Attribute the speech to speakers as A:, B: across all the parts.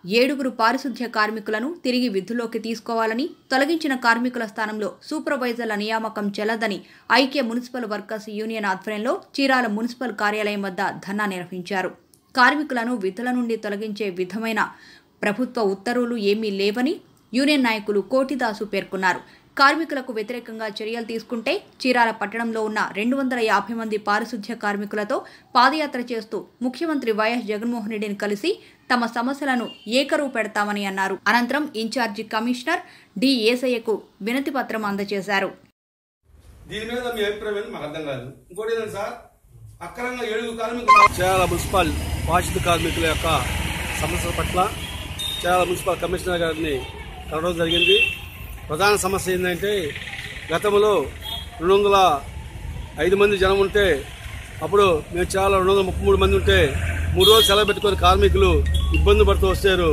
A: ఏడుగురు పారిశుధ్య కార్మికులను తిరిగి విధుల్లోకి తీసుకోవాలని తొలగించిన కార్మికుల స్థానంలో సూపర్వైజర్ల నియామకం చెల్లదని ఐక్య మున్సిపల్ వర్కర్స్ యూనియన్ ఆధ్వర్యంలో చీరాల మున్సిపల్ కార్యాలయం వద్ద ధర్నా నిర్వహించారు కార్మికులను విధుల నుండి తొలగించే విధమైన ప్రభుత్వ ఉత్తర్వులు ఏమీ లేవని యూనియన్ నాయకులు కోటిదాసు పేర్కొన్నారు కార్మికులకు వ్యతిరేకంగా చర్యలు తీసుకుంటే చీరాల పట్టణంలో ఉన్న రెండు వందల యాభై మంది పారిశుధ్య కార్మికులతో పాదయాత్ర చేస్తూ ముఖ్యమంత్రి వైఎస్ జగన్మోహన్ రెడ్డిని కలిసి తమ సమస్యలను ఏకరువు పెడతామని అన్నారు అనంతరం ఇన్ఛార్జి కమిషనర్ డి ఏసయ్యకు వినతి పత్రం అందజేశారు
B: దీని మీద మీ అభిప్రాయం ఏంటి మాకు అర్థం కాదు ఇంకోటి ఏంటంటే సార్ అక్రమంగా ఏడుగురు కార్మికులు
C: చాలా మున్సిపల్ పారిశుద్ధ కార్మికుల యొక్క సమస్యల పట్ల చాలా మున్సిపల్ కమిషనర్ గారిని కలవడం జరిగింది ప్రధాన సమస్య ఏంటంటే గతంలో రెండు వందల ఐదు మంది జనం ఉంటే అప్పుడు మేము చాలా రెండు వందల ముప్పై మూడు మంది ఉంటే మూడు రోజులు సెలవు పెట్టుకొని కార్మికులు ఇబ్బంది పడుతూ వచ్చారు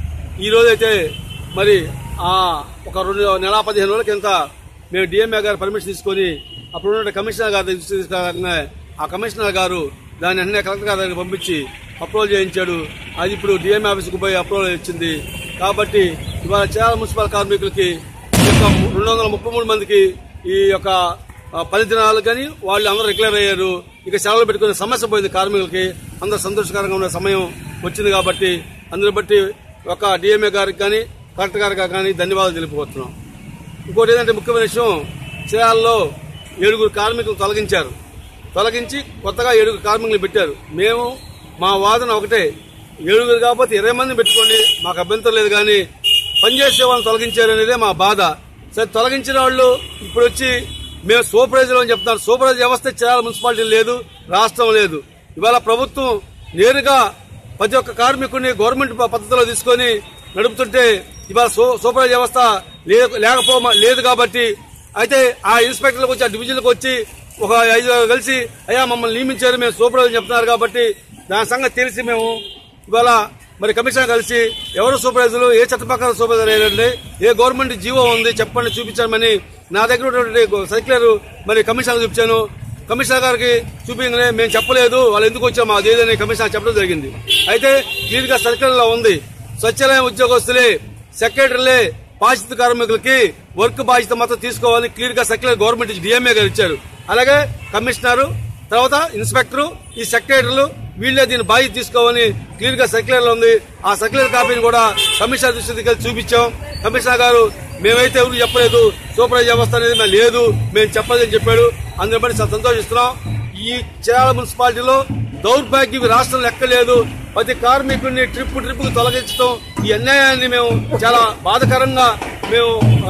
C: ఈ రోజైతే మరి ఆ ఒక రెండు నెల పదిహేను రోజుల కింద మేము డిఎంఏ గారు పర్మిషన్ తీసుకొని అప్పుడు ఉన్న కమిషనర్ గారి దగ్గర తీసుకురాగానే ఆ కమిషనర్ గారు దాన్ని అన్నీ కలెక్టర్ గారి దగ్గర పంపించి అప్రూవల్ చేయించాడు అది ఇప్పుడు డిఎంఏ ఆఫీస్కి పోయి అప్రూవల్ ఇచ్చింది కాబట్టి ఇవాళ చాలా మున్సిపల్ కార్మికులకి ఈ యొక్క రెండు వందల ముప్పై మూడు మందికి ఈ యొక్క ఆ, పని దినాలు కానీ వాళ్ళు అందరూ రెగ్యులర్ అయ్యారు ఇక సెలవులు పెట్టుకునే సమస్య పోయింది కార్మికులకి అందరూ సంతోషకరంగా ఉన్న సమయం వచ్చింది కాబట్టి అందుని బట్టి ఒక డిఎంఏ గారికి కానీ కలెక్టర్ గారికి కానీ ధన్యవాదాలు తెలుపుతున్నాం ఇంకోటి ఏంటంటే ముఖ్యమైన విషయం చేయాలలో ఏడుగురు కార్మికులు తొలగించారు తొలగించి కొత్తగా ఏడుగురు కార్మికులు పెట్టారు మేము మా వాదన ఒకటే ఏడుగురు కాకపోతే ఇరవై మంది పెట్టుకోండి మాకు అభ్యంతరం లేదు కానీ పనిచేసే వాళ్ళని తొలగించారు అనేదే మా బాధ సరే తొలగించిన వాళ్ళు ఇప్పుడు వచ్చి మేము సూపర్వైజర్ అని చెప్తారు సూపర్వైజర్ వ్యవస్థ చాలా మున్సిపాలిటీ లేదు రాష్ట్రం లేదు ఇవాళ ప్రభుత్వం నేరుగా ప్రతి ఒక్క కార్మికుడిని గవర్నమెంట్ ప- పద్ధతిలో తీసుకొని నడుపుతుంటే ఇవాళ సూ- సూపర్వైజర్ వ్యవస్థ లే- లేకపో లేదు కాబట్టి అయితే ఆ ఇన్స్పెక్టర్లకు వచ్చి ఆ డివిజన్లకు వచ్చి ఒక ఐదు కలిసి అయ్యా మమ్మల్ని నియమించారు మేము సూపర్వైజర్ చెప్తున్నారు కాబట్టి దాని సంగతి తెలిసి మేము ఇవాళ మరి కమిషనర్ కలిసి ఎవరు సూపర్వైజర్లు ఏ చట్ట ప్రకారం సూపర్వైజర్ అయ్యారండి ఏ గవర్నమెంట్ జీవో ఉంది చెప్పండి చూపించమని నా దగ్గర ఉన్నటువంటి సర్క్యులర్ మరి కమిషనర్ చూపించాను కమిషనర్ గారికి చూపించగానే మేము చెప్పలేదు వాళ్ళు ఎందుకు వచ్చాము అది ఏదని కమిషనర్ చెప్పడం జరిగింది అయితే క్లియర్ గా సర్కిల్ లో ఉంది స్వచ్ఛాలయం ఉద్యోగస్తులే సెక్రటరీలే బాధిత కార్మికులకి వర్క్ బాధ్యత మాత్రం తీసుకోవాలని క్లియర్ గా సర్క్యులర్ గవర్నమెంట్ డిఎంఏ గారు ఇచ్చారు అలాగే కమిషనర్ తర్వాత ఇన్స్పెక్టర్ ఈ సెక్రటరీలు వీళ్ళే దీన్ని బాధ్యత తీసుకోవాలని క్లియర్ గా సర్క్యులర్ లో ఉంది ఆ సర్క్యులర్ కాపీని కూడా కమిషనర్ దృష్టి దగ్గర చూపించాం కమిషనర్ గారు మేమైతే ఎవరు చెప్పలేదు సూపర్వైజర్ వ్యవస్థ అనేది మేము లేదు మేము చెప్పలేదని చెప్పాడు అందుని బట్టి చాలా సంతోషిస్తున్నాం ఈ చేరాల మున్సిపాలిటీలో దౌర్భాగ్యం ఈ రాష్ట్రంలో ఎక్కలేదు ప్రతి కార్మికుడిని ట్రిప్ ట్రిప్ కు తొలగించడం ఈ అన్యాయాన్ని మేము చాలా బాధకరంగా మేము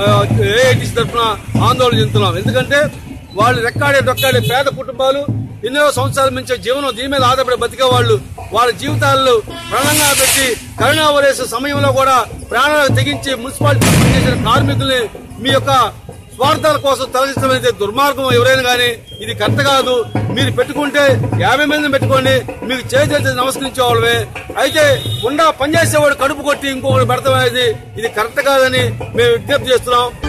C: ఏఐటీసీ తరఫున ఆందోళన చెందుతున్నాం ఎందుకంటే వాళ్ళు రెక్కాడే డొక్కాడే పేద కుటుంబాలు ఎన్నో సంవత్సరాల నుంచి జీవనం దీని మీద ఆధారపడి బతికే వాళ్ళు వాళ్ళ జీవితాలను ప్రాణంగా పెట్టి కరోనా వైరస్ సమయంలో కూడా ప్రాణాలు తెగించి మున్సిపాలిటీ పనిచేసిన కార్మికుల్ని మీ యొక్క స్వార్థాల కోసం తొలగించడం అనేది దుర్మార్గం ఎవరైనా కానీ ఇది కరెక్ట్ కాదు మీరు పెట్టుకుంటే యాభై మందిని పెట్టుకోండి మీకు చేతి నమస్కరించేవాళ్ళమే అయితే ఉండా పనిచేసేవాడు కడుపు కొట్టి ఇంకొకటి పెడతాం అనేది ఇది కరెక్ట్ కాదని మేము విజ్ఞప్తి చేస్తున్నాం